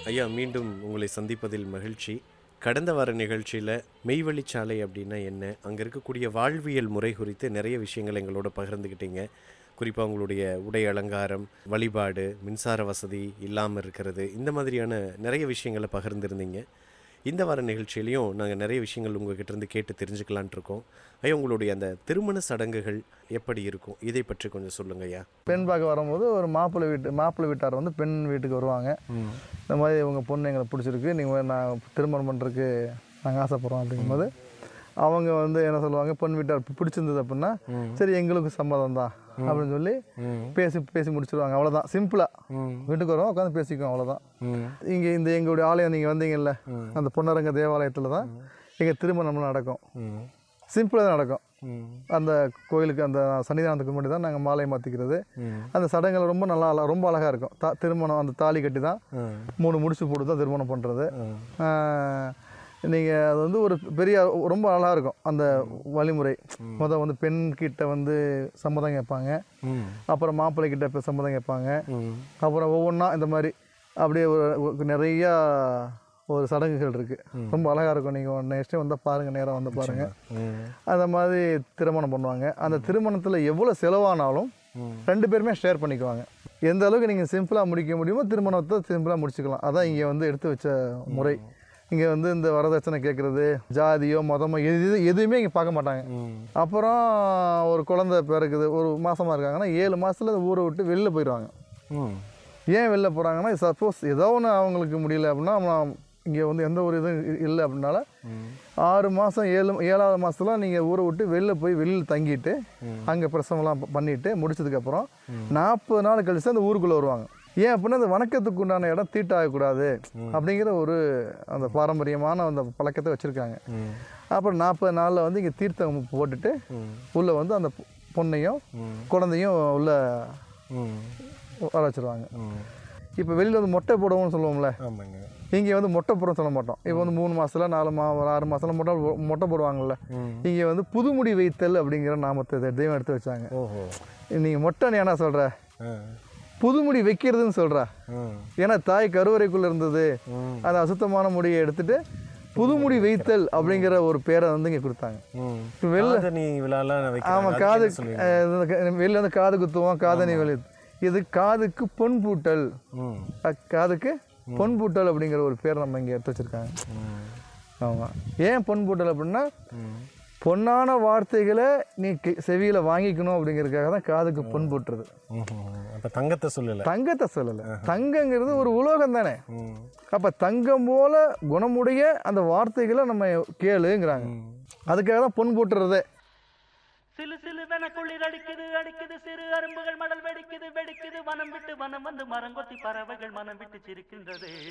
ஐயா மீண்டும் உங்களை சந்திப்பதில் மகிழ்ச்சி கடந்த வார நிகழ்ச்சியில் மெய்வழிச்சாலை அப்படின்னா என்ன அங்கே இருக்கக்கூடிய வாழ்வியல் முறை குறித்து நிறைய விஷயங்கள் எங்களோட பகிர்ந்துக்கிட்டீங்க குறிப்பாக உங்களுடைய உடை அலங்காரம் வழிபாடு மின்சார வசதி இல்லாமல் இருக்கிறது இந்த மாதிரியான நிறைய விஷயங்களை பகிர்ந்திருந்தீங்க இந்த வார நிகழ்ச்சியிலையும் நாங்கள் நிறைய விஷயங்கள் உங்ககிட்ட இருந்து கேட்டு தெரிஞ்சுக்கலான்ட்டு இருக்கோம் ஐயா உங்களுடைய அந்த திருமண சடங்குகள் எப்படி இருக்கும் இதை பற்றி கொஞ்சம் சொல்லுங்க ஐயா பெண் பார்க்க வரும்போது ஒரு மாப்பிள்ளை வீட்டு மாப்பிள்ளை வீட்டார் வந்து பெண் வீட்டுக்கு வருவாங்க இந்த மாதிரி உங்க பொண்ணு எங்களை பிடிச்சிருக்கு நீங்கள் நான் திருமணம் பண்ணுறதுக்கு நாங்கள் ஆசைப்படுறோம் அப்படிங்கும்போது அவங்க வந்து என்ன சொல்லுவாங்க பொண்ணு வீட்டார் பி- பிடிச்சிருந்தது அப்படின்னா சரி எங்களுக்கு சம்மதம் தான் அப்படின்னு சொல்லி பேசி பேசி முடிச்சிருவாங்க அவ்வளோதான் சிம்பிளாக வீட்டுக்கு வருவோம் உட்காந்து பேசிக்குவோம் அவ்வளோதான் இங்கே இந்த எங்களுடைய ஆலயம் நீங்கள் வந்தீங்கல்ல அந்த பொன்னரங்க தேவாலயத்தில் தான் எங்கள் திருமணம்லாம் நடக்கும் சிம்பிளாக நடக்கும் அந்த கோயிலுக்கு அந்த சன்னிதானத்துக்கு முன்னாடி தான் நாங்கள் மாலை மாற்றிக்கிறது அந்த சடங்குகள் ரொம்ப நல்லா அழ- ரொம்ப அழகாக இருக்கும் தா திருமணம் அந்த தாலி கட்டி தான் மூணு முடிச்சு போட்டு தான் திருமணம் பண்ணுறது நீங்கள் அது வந்து ஒரு பெரிய ரொம்ப அழகாக இருக்கும் அந்த வழிமுறை முத வந்து பெண் கிட்ட வந்து சம்மதம் கேட்பாங்க அப்புறம் மாப்பிள்ளை கிட்ட இப்ப சம்மதம் கேட்பாங்க அப்புறம் ஒவ்வொன்றா இந்த மாதிரி அப்படியே ஒரு ஒரு நிறையா ஒரு சடங்குகள் இருக்குது ரொம்ப அழகாக இருக்கும் நீங்கள் நெக்ஸ்ட் டைம் வந்தால் பாருங்கள் நேரம் வந்து பாருங்கள் அந்த மாதிரி திருமணம் பண்ணுவாங்க அந்த திருமணத்தில் எவ்வளோ செலவானாலும் ரெண்டு பேருமே ஷேர் பண்ணிக்குவாங்க எந்த அளவுக்கு நீங்கள் சிம்பிளாக முடிக்க முடியுமோ திருமணத்தை சிம்பிளாக முடிச்சுக்கலாம் அதான் இங்கே வந்து எடுத்து வச்ச முறை இங்கே வந்து இந்த வரதட்சணை கேட்குறது ஜாதியோ மதமோ எது எதுவுமே இங்கே பார்க்க மாட்டாங்க அப்புறம் ஒரு குழந்தை பிறக்குது ஒரு மாசமா இருக்காங்கன்னா ஏழு மாசத்துல ஊரை விட்டு வெளில போயிடுவாங்க ஏன் வெளில போகிறாங்கன்னா சப்போஸ் ஏதோ ஒன்று அவங்களுக்கு முடியல அப்படின்னா இங்கே வந்து எந்த ஒரு இதுவும் இ- இல்லை அப்படின்னால ஆறு மாதம் ஏழு ஏழாவது மாதத்துல நீங்கள் ஊரை விட்டு வெளில போய் வெளியில் தங்கிட்டு அங்கே பிரசவம்லாம் ப- பண்ணிட்டு முடிச்சதுக்கப்புறம் நாற்பது நாள் கழிச்சு அந்த ஊருக்குள்ளே வருவாங்க ஏன் அப்படின்னா அந்த வணக்கத்துக்கு உண்டான இடம் தீட்டாகக்கூடாது அப்படிங்கிற ஒரு அந்த பாரம்பரியமான அந்த பழக்கத்தை வச்சுருக்காங்க அப்புறம் நாற்பது நாளில் வந்து இங்கே தீர்த்தம் போட்டுட்டு உள்ளே வந்து அந்த பொ- பொண்ணையும் குழந்தையும் உள்ள வர வச்சிருவாங்க இப்போ வெளியில் வந்து மொட்டை போடவும்னு சொல்லுவோம்ல ஆமாங்க இங்கே வந்து மொட்டை போடுறோம் சொல்ல மாட்டோம் இப்போ வந்து மூணு மாசத்துல நாலு மா ஒரு ஆறு மாசத்துல மொட்டை போ- மொட்டை போடுவாங்கல்ல இங்கே வந்து புதுமுடி வைத்தல் அப்படிங்கிற நாமத்தை தெ- தெய்வம் எடுத்து வச்சாங்க ஓஹோ நீங்கள் மொட்டை நீ என்ன சொல்கிற புதுமுடி வைக்கிறதுன்னு சொல்கிற ஏன்னா தாய் கருவறைக்குள்ளே இருந்தது அந்த அசுத்தமான முடியை எடுத்துட்டு புதுமுடி வைத்தல் அப்படிங்கிற ஒரு பேரை வந்து இங்கே கொடுத்தாங்க இப்ப வெளில காதணி விழாலாம் வைக்கிறாங்க. ஆமாம் அதுக்கு காது என்ன சொல்லுவீங்க? அஹ் இந்த க- வெளில வந்து காது குத்துவோம் காதணி வெளி இது காதுக்கு பொன் பூட்டல் ம். அஹ் காதுக்கு பொன் பூட்டல் அப்படிங்கிற ஒரு பேர் நம்ம இங்கே எடுத்து வச்சிருக்காங்க ம். ஆமாம் ஏன் பொன் பூட்டல் அப்படின்னா பொன்னான வார்த்தைகளை நீ கெ- செவியில வாங்கிக்கணும் அப்படிங்கிறதுக்காக தான் காதுக்கு பொன் பூட்டுறது ம்ஹும். அப்ப தங்கத்தை சொல்லல தங்கத்தை சொல்லலை தங்கங்கிறது ஒரு உலோகம் தானே ம். அப்போ தங்கம் போல குணமுடைய அந்த வார்த்தைகளை நம்ம கேளுங்கிறாங்க அதுக்காக தான் பொன் பூட்டுறதே சிலு சிலுவென குளிர் அடிக்குது அடிக்குது சிறு அரும்புகள் மடல் வெடிக்குது வெடிக்குது வனம் விட்டு வனம் வந்து மரங்கொத்தி பறவைகள் மனம் விட்டு சிரிக்கின்றது